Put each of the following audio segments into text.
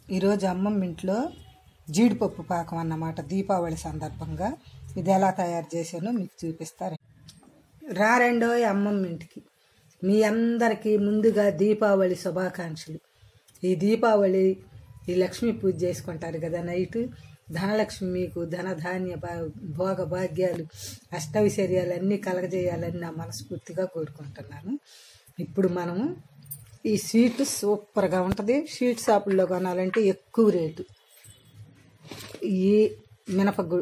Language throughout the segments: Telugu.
ఈరోజు అమ్మమ్మ ఇంట్లో జీడిపప్పు పాకం అన్నమాట దీపావళి సందర్భంగా ఇది ఎలా తయారు చేశానో మీకు చూపిస్తారు రా రెండో అమ్మమ్మ ఇంటికి మీ అందరికీ ముందుగా దీపావళి శుభాకాంక్షలు ఈ దీపావళి ఈ లక్ష్మీ పూజ చేసుకుంటారు కదా నైట్ ధనలక్ష్మి మీకు ధనధాన్య భా- భోగ భాగ్యాలు అష్టైశ్వర్యాలు అన్నీ కలగజేయాలని నా మనస్ఫూర్తిగా కోరుకుంటున్నాను ఇప్పుడు మనము ఈ స్వీట్ సూపర్గా ఉంటుంది స్వీట్ షాపుల్లో కొనాలంటే ఎక్కువ రేటు ఈ మినపగుళ్ళు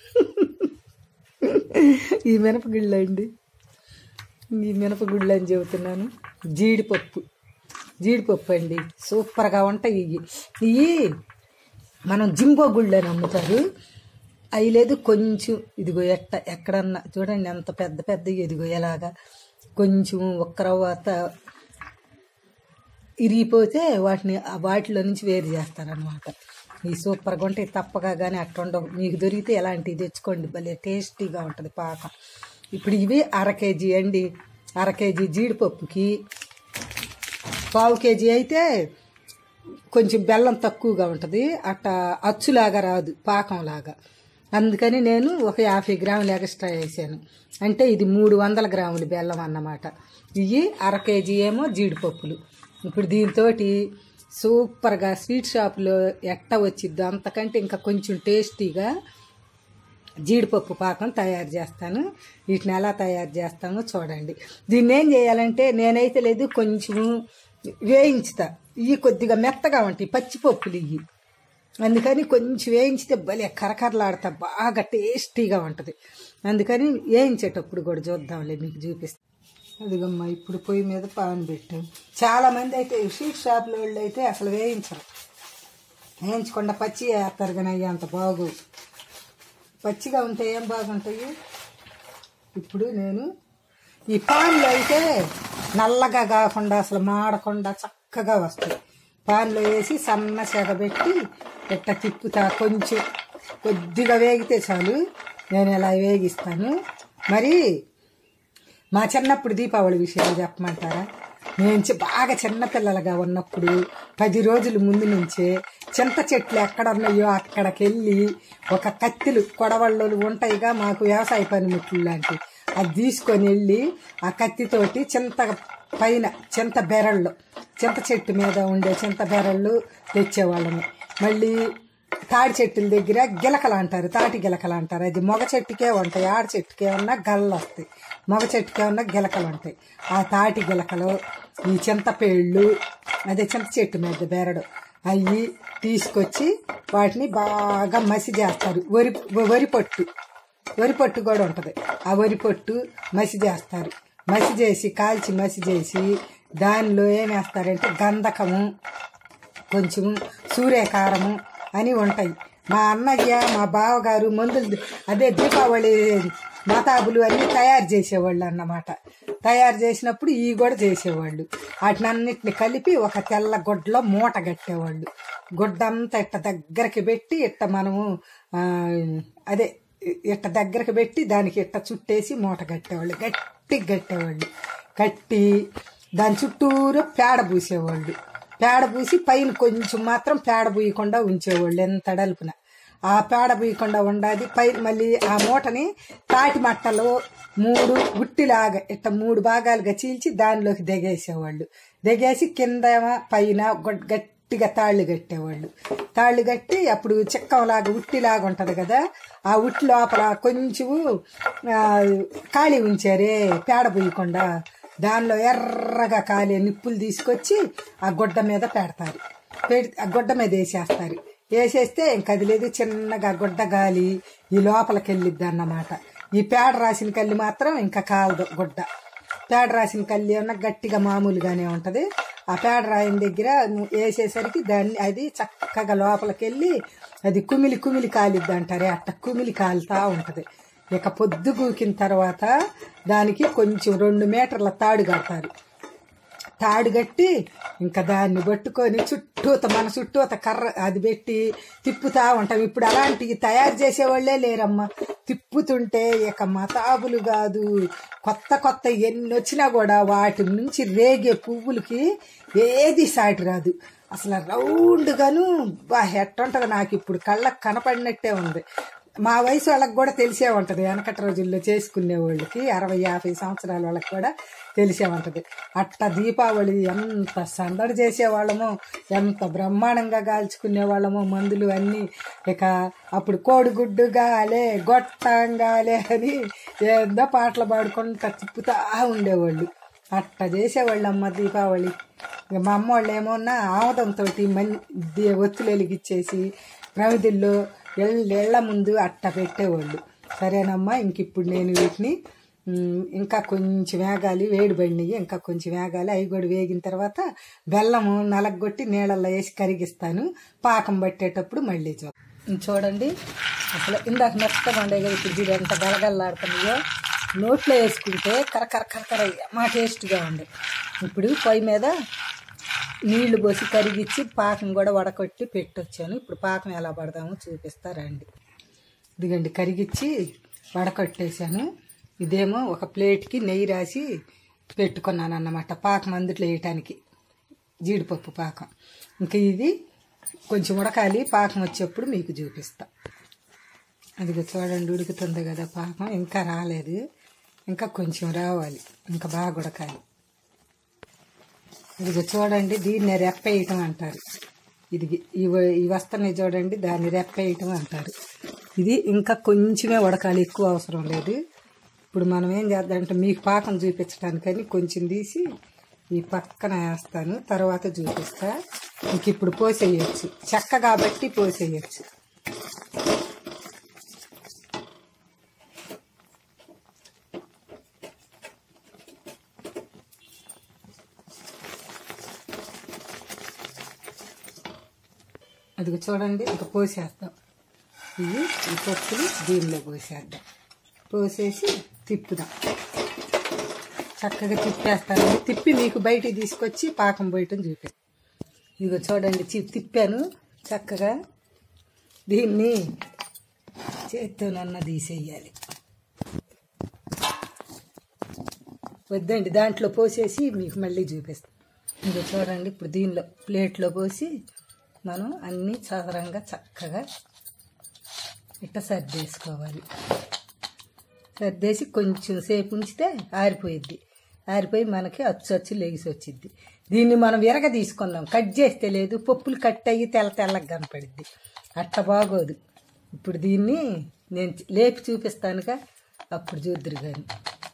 ఈ మినపగుళ్ళు అండి ఈ మినపగుళ్ళు అని చెబుతున్నాను జీడిపప్పు జీడిపప్పు అండి సూపర్గా ఉంటాయి ఇవి ఇవి మనం జింబో గుళ్ళు అని అమ్ముతారు అవి లేదు కొంచెం ఇదిగో ఎట్ట ఎక్కడన్నా చూడండి ఎంత పెద్ద పెద్ద ఇదిగో ఎలాగా కొంచెం ఒక్క రవ్వాత ఇరిగిపోతే వాటిని ఆ వాటిలో నుంచి వేరు చేస్తారనమాట ఈ సూపర్గా ఉంటాయి తప్పగా కానీ అట్లా ఉండవు మీకు దొరికితే ఎలాంటివి తెచ్చుకోండి భలే టేస్టీగా ఉంటుంది పాకం ఇప్పుడు ఇవి అర కేజీ అండి అర కేజీ జీడిపప్పుకి పావు కేజీ అయితే కొంచెం బెల్లం తక్కువగా ఉంటుంది అట్ట అచ్చులాగా రాదు పాకంలాగా అందుకని నేను ఒక యాభై గ్రాములు ఎక్స్ట్రా వేసాను అంటే ఇది మూడు వందల గ్రాములు బెల్లం అన్నమాట ఇవి అర కేజీ ఏమో జీడిపప్పులు ఇప్పుడు దీంతో సూపర్గా స్వీట్ షాప్లో ఎట్ట వచ్చిద్దో అంతకంటే ఇంకా కొంచెం టేస్టీగా జీడిపప్పు పాకం తయారు చేస్తాను వీటిని ఎలా తయారు చేస్తామో చూడండి దీన్ని ఏం చేయాలంటే నేనైతే లేదు కొంచెం వేయించుతా ఇవి కొద్దిగా మెత్తగా ఉంటాయి పచ్చిపప్పులు ఇవి అందుకని కొంచెం వేయించితే భలే కరకరలాడతా బాగా టేస్టీగా ఉంటుంది అందుకని వేయించేటప్పుడు కూడా చూద్దాంలే మీకు చూపిస్తాను అదిగమ్మా ఇప్పుడు పొయ్యి మీద పాన్ పెట్టు చాలా మంది అయితే స్వీట్ షాప్లో వాళ్ళు అయితే అసలు వేయించరు వేయించకుండా పచ్చి వేస్తారు కానీ అయ్యి అంత బాగు పచ్చిగా ఉంటే ఏం బాగుంటాయి ఇప్పుడు నేను ఈ పాన్లో అయితే నల్లగా కాకుండా అసలు మాడకుండా చక్కగా వస్తాయి పాన్లో వేసి సన్న సెగబెట్టి ఎట్ట తిప్పుతా కొంచెం కొద్దిగా వేగితే చాలు నేను ఇలా వేగిస్తాను మరి మా చిన్నప్పుడు దీపావళి విషయాలు చెప్పమంటారా నేను చి- బాగా చిన్నపిల్లలుగా ఉన్నప్పుడు పది రోజుల ముందు నుంచే చింత చెట్లు ఎక్కడ ఉన్నాయో అక్కడికి వెళ్ళి ఒక కత్తిలు కొడవళ్ళు ఉంటాయిగా మాకు వ్యవసాయ పనిముట్లు లాంటివి అది తీసుకొని వెళ్ళి ఆ కత్తితోటి చింత పైన చింత బెరళ్ళు చింత చెట్టు మీద ఉండే చింత బెరళ్ళు తెచ్చేవాళ్ళని మళ్ళీ తాడి చెట్టుల దగ్గర గిలకలు అంటారు తాటి గిలకలు అంటారు అది మగ చెట్టుకే ఉంటాయి ఆడ చెట్టుకే ఉన్న గళ్ళు వస్తాయి మగ చెట్టుకే ఉన్న గిలకలు ఉంటాయి ఆ తాటి గిలకలు ఈ చింతపేళ్ళు అదే చింత చెట్టు మీద బెరడు అవి తీసుకొచ్చి వాటిని బాగా మసి చేస్తారు వరి వరి పొట్టు వరి పొట్టు కూడా ఉంటుంది ఆ వరి పొట్టు మసి చేస్తారు మసి చేసి కాల్చి మసి చేసి దానిలో ఏం వేస్తారంటే గంధకము కొంచెం సూర్యకారము అని ఉంటాయి మా అన్నయ్య మా బావగారు మందులు అదే దీపావళి మతాబులు అన్నీ తయారు చేసేవాళ్ళు అన్నమాట తయారు చేసినప్పుడు ఇవి కూడా చేసేవాళ్ళు వాటినన్నిటిని కలిపి ఒక తెల్ల గుడ్డలో మూట కట్టేవాళ్ళు గుడ్డ అంతా ఇట్ట దగ్గరికి పెట్టి ఇట్ట మనము ఆ, అదే ఇట్ట దగ్గరికి పెట్టి దానికి ఇట్ట చుట్టేసి మూట కట్టేవాళ్ళు గట్టిగా కట్టేవాళ్ళు కట్టి దాని చుట్టూరు పేడ పూసేవాళ్ళు పేడ పూసి పైన కొంచెం మాత్రం పేడ పూయకుండా ఉంచేవాళ్ళు ఎంత డలుపున ఆ పేడ పూయకుండా ఉండాది పై మళ్ళీ ఆ మూటని తాటి మట్టలో మూడు గుట్టిలాగా ఇట్ట మూడు భాగాలుగా చీల్చి దానిలోకి దిగేసేవాళ్ళు దిగేసి కింద పైన గొడ్- గట్టిగా తాళ్ళు కట్టేవాళ్ళు తాళ్ళు కట్టి అప్పుడు చిక్కంలాగా ఉట్టిలాగా ఉంటది కదా ఆ ఉట్టి లోపల కొంచెము ఆ, ఖాళీ ఉంచారే పేడ పూయకుండా దానిలో ఎర్రగా కాలే నిప్పులు తీసుకొచ్చి ఆ గుడ్డ మీద పెడతారు పెడి ఆ గుడ్డ మీద వేసేస్తారు వేసేస్తే ఇంక అది లేదు చిన్నగా గుడ్డ గాలి ఈ లోపలికి వెళ్ళిద్ది అన్నమాట ఈ పేడ రాసిన కల్లి మాత్రం ఇంకా కాలదు గుడ్డ పేడ రాసిన కల్లి ఏమన్నా గట్టిగా మామూలుగానే ఉంటది ఆ పేడ రాయిన దగ్గర వేసేసరికి దాన్ని అది చక్కగా లోపలికి వెళ్ళి అది కుమిలి కుమిలి కాలిద్ది అంటారే అట్ట కుమిలి కాలుతా ఉంటది ఇక పొద్దు గూకిన తర్వాత దానికి కొంచెం రెండు మీటర్ల తాడు కడతారు తాడు కట్టి ఇంకా దాన్ని పట్టుకొని చుట్టూత మన చుట్టూత కర్ర అది పెట్టి తిప్పుతా ఉంటాం ఇప్పుడు అలాంటివి తయారు చేసేవాళ్లే లేరమ్మా తిప్పుతుంటే ఇక మతాబులు కాదు కొత్త కొత్త ఎన్ని వచ్చినా కూడా వాటి నుంచి రేగే పువ్వులకి ఏది సాటి రాదు అసలు రౌండ్గాను బా ఎట్టుంటది నాకు ఇప్పుడు కళ్ళకు కనపడినట్టే ఉంది మా వయసు వాళ్ళకి కూడా తెలిసే ఉంటది వెనకటి రోజుల్లో చేసుకునే వాళ్ళకి అరవై యాభై సంవత్సరాల వాళ్ళకి కూడా తెలిసే ఉంటది అట్ట దీపావళి ఎంత సందడి చేసేవాళ్ళమో ఎంత బ్రహ్మాండంగా కాల్చుకునే వాళ్ళమో మందులు అన్నీ ఇక అప్పుడు కోడిగుడ్డు గాలే గొట్టం గాలే అని ఏదో పాటలు పాడుకుంటా తిప్పుతా ఉండేవాళ్ళు అట్ట చేసేవాళ్ళు అమ్మ దీపావళి ఇక మా అమ్మ వాళ్ళు ఏమన్నా ఆముదంతో మన్ ది- ఒత్తులు వెలిగిచ్చేసి ప్రమిదిల్లో ఎళ్ళ ఎళ్ళ ముందు అట్ట పెట్టేవాళ్ళు సరేనమ్మా ఇంక ఇప్పుడు నేను వీటిని ఉమ్, ఇంకా కొంచెం వేగాలి వేడి పడినవి ఇంకా కొంచెం వేగాలి అవి కూడా వేగిన తర్వాత బెల్లము నలగొట్టి నీళ్ళల్లో వేసి కరిగిస్తాను పాకం పట్టేటప్పుడు మళ్ళీ చూ చూడండి అసలు ఇందాక మెత్తగా ఉండే కదా ఇప్పుడు చూడు ఎంత గలగల్లాడుతున్నాయో నోట్లో వేసుకుంటే కరకర కరకర మా టేస్ట్గా ఉంది ఇప్పుడు పొయ్యి మీద నీళ్లు పోసి కరిగిచ్చి పాకం కూడా వడకొట్టి పెట్టొచ్చాను ఇప్పుడు పాకం ఎలా పడదామో చూపిస్తారండి ఇదిగండి కరిగిచ్చి వడకొట్టేశాను ఇదేమో ఒక ప్లేట్కి నెయ్యి రాసి పెట్టుకున్నాను అన్నమాట పాకం అందుట్లో వేయటానికి జీడిపప్పు పాకం ఇంకా ఇది కొంచెం ఉడకాలి పాకం వచ్చేప్పుడు మీకు చూపిస్తా అదిగో చూడండి ఉడుకుతుంది కదా పాకం ఇంకా రాలేదు ఇంకా కొంచెం రావాలి ఇంకా బాగా ఉడకాలి ఇదిగో చూడండి దీన్ని రెప్పేయటం అంటారు ఇది ఇవి ఇవి వస్తున్నాయి చూడండి దాన్ని రెప్పేయటం అంటారు ఇది ఇంకా కొంచెమే ఉడకాలి ఎక్కువ అవసరం లేదు ఇప్పుడు మనం ఏం చేద్దామంటే మీకు పాకం చూపించడానికని కొంచెం తీసి ఈ పక్కన వేస్తాను తర్వాత చూపిస్తా ఇంక ఇప్పుడు పోసేయచ్చు చెక్క కాబట్టి పోసేయచ్చు అదిగో చూడండి ఇంకా పోసేస్తాం ఇవి ఈ పప్పులు దీనిలో పోసేద్దాం పోసేసి తిప్పుదాం చక్కగా తిప్పేస్తాను తిప్పి మీకు బయటికి తీసుకొచ్చి పాకం పోయటం చూపిస్తాను ఇదిగో చూడండి చి- తిప్పాను చక్కగా దీన్ని చేత్తోనన్న తీసేయాలి వద్దండి దాంట్లో పోసేసి మీకు మళ్ళీ చూపిస్తాను ఇదిగో చూడండి ఇప్పుడు దీనిలో ప్లేట్లో పోసి మనం అన్నీ సాధారణంగా చక్కగా ఇట్ట సర్దేసుకోవాలి సర్దేసి కొంచెం సేపు ఉంచితే ఆరిపోయిద్ది ఆరిపోయి మనకి అచ్చు అచ్చు లెగిసి వచ్చిద్ది దీన్ని మనం విరగ తీసుకున్నాం కట్ చేస్తే లేదు పప్పులు కట్ అయ్యి తెల్ల తెల్లగా కనపడిద్ది అట్ట బాగోదు ఇప్పుడు దీన్ని నేను లేపి చూపిస్తానుగా అప్పుడు చూద్దరు కానీ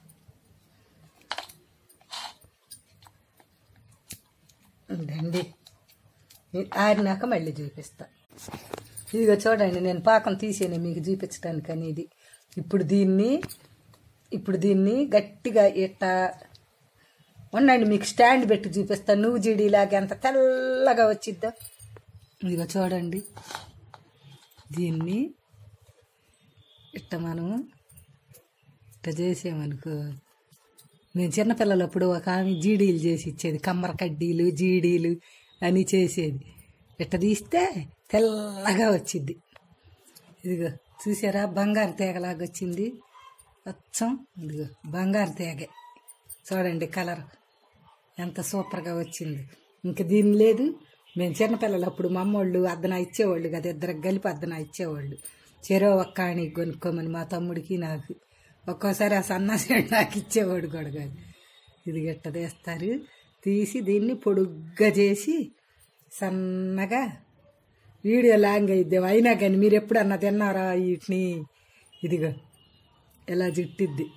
రండి ఆరినాక మళ్ళీ చూపిస్తా ఇదిగో చూడండి నేను పాకం తీసాను మీకు చూపించడానికి అనేది ఇప్పుడు దీన్ని ఇప్పుడు దీన్ని గట్టిగా ఇట్ట ఉండండి మీకు స్టాండ్ పెట్టి చూపిస్తాను నువ్వు జీడిలాగా ఎంత తెల్లగా వచ్చిద్దో ఇదిగో చూడండి దీన్ని ఇట్ట మనం ఇట్ట చేసామనుకో మేము చిన్నపిల్లలప్పుడు ఒక ఆమె జీడీలు చేసి ఇచ్చేది కమ్మర కడ్డీలు జీడీలు అని చేసేది ఇట్ట తీస్తే తెల్లగా వచ్చింది ఇదిగో చూసారా బంగారు తీగలాగా వచ్చింది అచ్చం ఇదిగో బంగారు తీగ చూడండి కలర్ ఎంత సూపర్గా వచ్చింది ఇంక దీని లేదు మేము చిన్నపిల్లలప్పుడు మా అమ్మోళ్ళు అద్దన ఇచ్చేవాళ్ళు కదా ఇద్దరికి కలిపి అద్దన ఇచ్చేవాళ్ళు చెరో ఒక్క ఆణి కొనుక్కోమని మా తమ్ముడికి నాకు ఒక్కోసారి ఆ సన్నాసి నాకు ఇచ్చేవాడు కూడా కాదు ఇది గట్ట తీస్తారు తీసి దీన్ని పొడుగ్గా చేసి సన్నగా వీడియో లాంగ్ అయిద్ది అయినా కానీ మీరు ఎప్పుడన్నా తిన్నారా వీటిని ఇదిగో ఎలా జిట్టిద్ది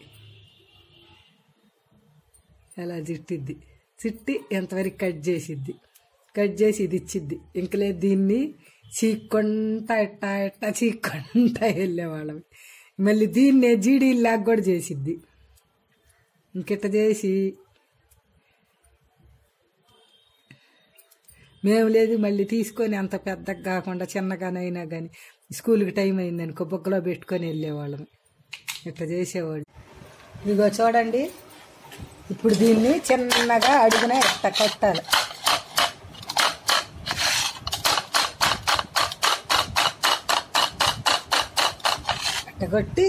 ఎలా జిట్టిద్ది చిట్టి ఎంతవరకు కట్ చేసిద్ది కట్ చేసి ఇది ఇచ్చిద్ది ఇంకలే దీన్ని చీక్కుంటా ఇట్టా ఇట్టా చీక్కుంటా వెళ్ళేవాళ్ళం మళ్ళీ దీన్నే జీడీలాగా కూడా చేసిద్ది ఇంకిట్ట చేసి మేము లేదు మళ్ళీ తీసుకొని అంత పెద్దగా కాకుండా చిన్నగానైనా కానీ స్కూల్కి టైం అయిందనుకో బొగ్గలో పెట్టుకొని వెళ్ళేవాళ్ళం ఇట్లా చేసేవాళ్ళు ఇదిగో చూడండి ఇప్పుడు దీన్ని చిన్నగా అడుగున ఎట్ట కొట్టాలి అట్ట కొట్టి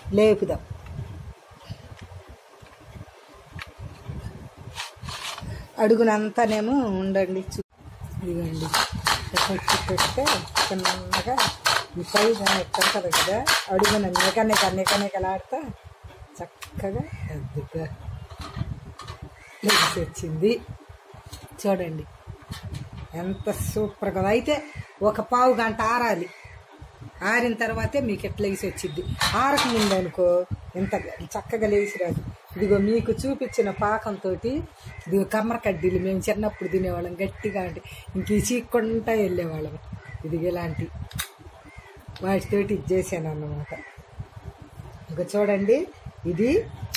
లేపుదాం అడుగునంతానేమో ఉండండి చూ ఇదిగోండి కొట్టి పెడితే చిన్నగా ఈ పైన ఎక్కడుంటుంది కదా అడుగున నిక నిక నిక నికలాడుతా చక్కగా అద్దుగా లెగ్స్ వచ్చింది చూడండి ఎంత సూపర్గా అయితే ఒక పావు గంట ఆరాలి ఆరిన తర్వాతే మీకు ఎట్లా లేసి వచ్చింది ఆరక ముందు అనుకో ఎంత చక్కగా లేచి రాదు ఇదిగో మీకు చూపించిన పాకంతో ఇదిగో కమ్మర కడ్డీలు మేము చిన్నప్పుడు తినేవాళ్ళం గట్టిగా అంటే ఇంక ఈ చీక్కుంటా వెళ్ళేవాళ్ళం ఇది ఇలాంటి వాటితోటి ఇది చేశాను అన్నమాట ఇంకా చూడండి ఇది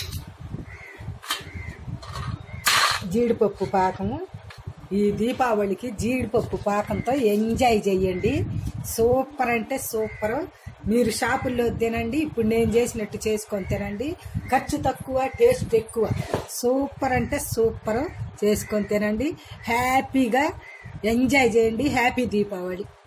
జీడిపప్పు పాకము ఈ దీపావళికి జీడిపప్పు పాకంతో ఎంజాయ్ చేయండి సూపర్ అంటే సూపర్ మీరు షాపుల్లో తినండి ఇప్పుడు నేను చేసినట్టు చేసుకొని తినండి ఖర్చు తక్కువ టేస్ట్ ఎక్కువ సూపర్ అంటే సూపర్ చేసుకొని తినండి హ్యాపీగా ఎంజాయ్ చేయండి హ్యాపీ దీపావళి